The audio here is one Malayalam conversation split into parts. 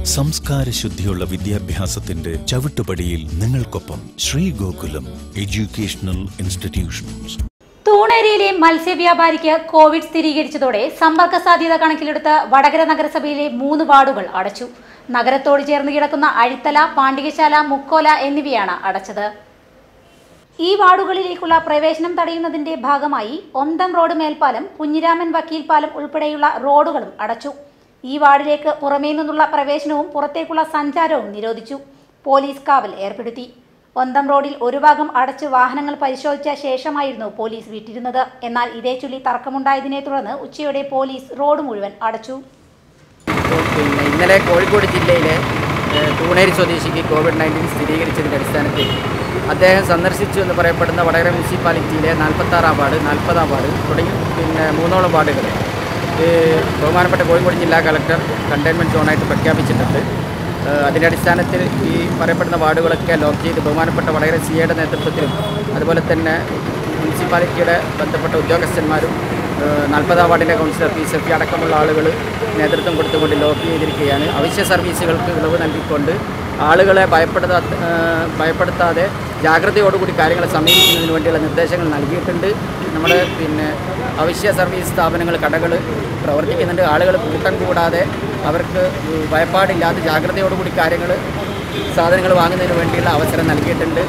സംസ്കാര ശുദ്ധിയുള്ള വിദ്യാഭ്യാസത്തിന്റെ ചവിട്ടുപടിയിൽ നിങ്ങൾക്കൊപ്പം ശ്രീ ഗോകുലം എഡ്യൂക്കേഷണൽ ഇൻസ്റ്റിറ്റ്യൂഷൻസ് തൂണേരിയിലെ മത്സ്യവ്യാപാരിക്ക് കോവിഡ് സ്ഥിരീകരിച്ചതോടെ സമ്പർക്ക സാധ്യത കണക്കിലെടുത്ത് വടകര നഗരസഭയിലെ മൂന്ന് വാർഡുകൾ അടച്ചു നഗരത്തോട് ചേർന്ന് കിടക്കുന്ന അഴിത്തല പാണ്ഡികശാല മുക്കോല എന്നിവയാണ് അടച്ചത് ഈ വാർഡുകളിലേക്കുള്ള പ്രവേശനം തടയുന്നതിന്റെ ഭാഗമായി ഒന്തം റോഡ് മേൽപ്പാലം കുഞ്ഞിരാമൻ വക്കീൽ പാലം ഉൾപ്പെടെയുള്ള റോഡുകളും അടച്ചു ഈ വാർഡിലേക്ക് പുറമേ നിന്നുള്ള പ്രവേശനവും പുറത്തേക്കുള്ള സഞ്ചാരവും നിരോധിച്ചു പോലീസ് കാവൽ ഏർപ്പെടുത്തി ഒന്തം റോഡിൽ ഒരു ഭാഗം അടച്ച് വാഹനങ്ങൾ പരിശോധിച്ച ശേഷമായിരുന്നു പോലീസ് വിട്ടിരുന്നത് എന്നാൽ ഇതേ ചൊല്ലി തർക്കമുണ്ടായതിനെ തുടർന്ന് ഉച്ചയോടെ പോലീസ് റോഡ് മുഴുവൻ അടച്ചു പിന്നെ ഇന്നലെ കോഴിക്കോട് ജില്ലയിലെ ഏഹ്, തൂണേരി സ്വദേശിക്ക് കോവിഡ് നയൻറ്റീൻ സ്ഥിരീകരിച്ചതിൻ്റെ അടിസ്ഥാനത്തിൽ അദ്ദേഹം സന്ദർശിച്ചു എന്ന് പറയപ്പെടുന്ന വടകര മുനിസിപ്പാലിറ്റിയിലെ നാൽപ്പത്താറാം വാർഡ് നാൽപ്പതാം വാർഡ് തുടങ്ങി പിന്നെ മൂന്നോളം വാർഡുകൾ ഏഹ്, ബഹുമാനപ്പെട്ട കോഴിക്കോട് ജില്ലാ കളക്ടർ കണ്ടെയ്ൻമെൻറ്റ് സോണായിട്ട് പ്രഖ്യാപിച്ചിട്ടുണ്ട് ഏഹ്, അതിൻ്റെ അടിസ്ഥാനത്തിൽ ഈ പറയപ്പെടുന്ന വാർഡുകളൊക്കെ ലോക്ക് ചെയ്ത് ബഹുമാനപ്പെട്ട വടകര സി എയുടെ നേതൃത്വത്തിലും അതുപോലെ തന്നെ മുനിസിപ്പാലിറ്റിയുടെ ബന്ധപ്പെട്ട ഉദ്യോഗസ്ഥന്മാരും ഏഹ്, നാൽപ്പതാം വാർഡിൻ്റെ കൗൺസിലർ പി സഫി അടക്കമുള്ള ആളുകൾ നേതൃത്വം കൊടുത്തുകൊണ്ട് ലോക്ക് ചെയ്തിരിക്കുകയാണ് അവശ്യ സർവീസുകൾക്ക് ഇളവ് നൽകിക്കൊണ്ട് ആളുകളെ ഭയപ്പെടുത്താ ഏഹ്, ഭയപ്പെടുത്താതെ ജാഗ്രതയോടുകൂടി കാര്യങ്ങൾ സമീപിക്കുന്നതിന് വേണ്ടിയുള്ള നിർദ്ദേശങ്ങൾ നൽകിയിട്ടുണ്ട് നമ്മുടെ പിന്നെ അവശ്യ സർവീസ് സ്ഥാപനങ്ങൾ കടകൾ പ്രവർത്തിക്കുന്നുണ്ട് ആളുകൾ കൂട്ടം കൂടാതെ അവർക്ക് ഭയപ്പാടില്ലാതെ ജാഗ്രതയോടുകൂടി കാര്യങ്ങൾ സാധനങ്ങൾ വാങ്ങുന്നതിന് വേണ്ടിയുള്ള അവസരം നൽകിയിട്ടുണ്ട്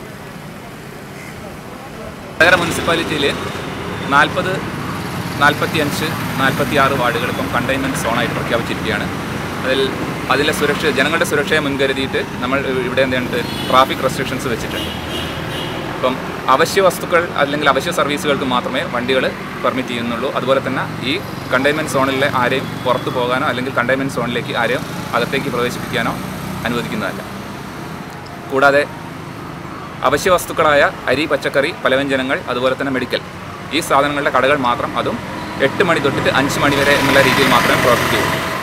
വടകര മുനിസിപ്പാലിറ്റിയിൽ നാൽപ്പത് നാൽപ്പത്തി അഞ്ച് നാൽപ്പത്തി ആറ് വാർഡുകൾ ഇപ്പം കണ്ടെയ്ൻമെൻറ്റ് സോണായിട്ട് പ്രഖ്യാപിച്ചിരിക്കുകയാണ് അതിൽ അതിലെ സുരക്ഷ ജനങ്ങളുടെ സുരക്ഷയെ മുൻകരുതിയിട്ട് നമ്മൾ ഇവിടെ എന്തുണ്ട് ട്രാഫിക് റെസ്ട്രിക്ഷൻസ് വെച്ചിട്ടുണ്ട് ഇപ്പം അവശ്യ വസ്തുക്കൾ അല്ലെങ്കിൽ അവശ്യ സർവീസുകൾക്ക് മാത്രമേ വണ്ടികൾ പെർമിറ്റ് ചെയ്യുന്നുള്ളൂ അതുപോലെ തന്നെ ഈ കണ്ടെയ്ൻമെൻറ്റ് സോണിലെ ആരെയും പുറത്തു പോകാനോ അല്ലെങ്കിൽ കണ്ടെയ്ൻമെൻറ്റ് സോണിലേക്ക് ആരെയും അകത്തേക്ക് പ്രവേശിപ്പിക്കാനോ അനുവദിക്കുന്നതല്ല കൂടാതെ അവശ്യ വസ്തുക്കളായ അരി പച്ചക്കറി പലവ്യഞ്ജനങ്ങൾ അതുപോലെ തന്നെ മെഡിക്കൽ ഈ സാധനങ്ങളുടെ കടകൾ മാത്രം അതും എട്ട് മണി തൊട്ടിട്ട് അഞ്ച് മണി വരെ എന്നുള്ള രീതിയിൽ മാത്രമേ പ്രവർത്തിക്കുകയുള്ളൂ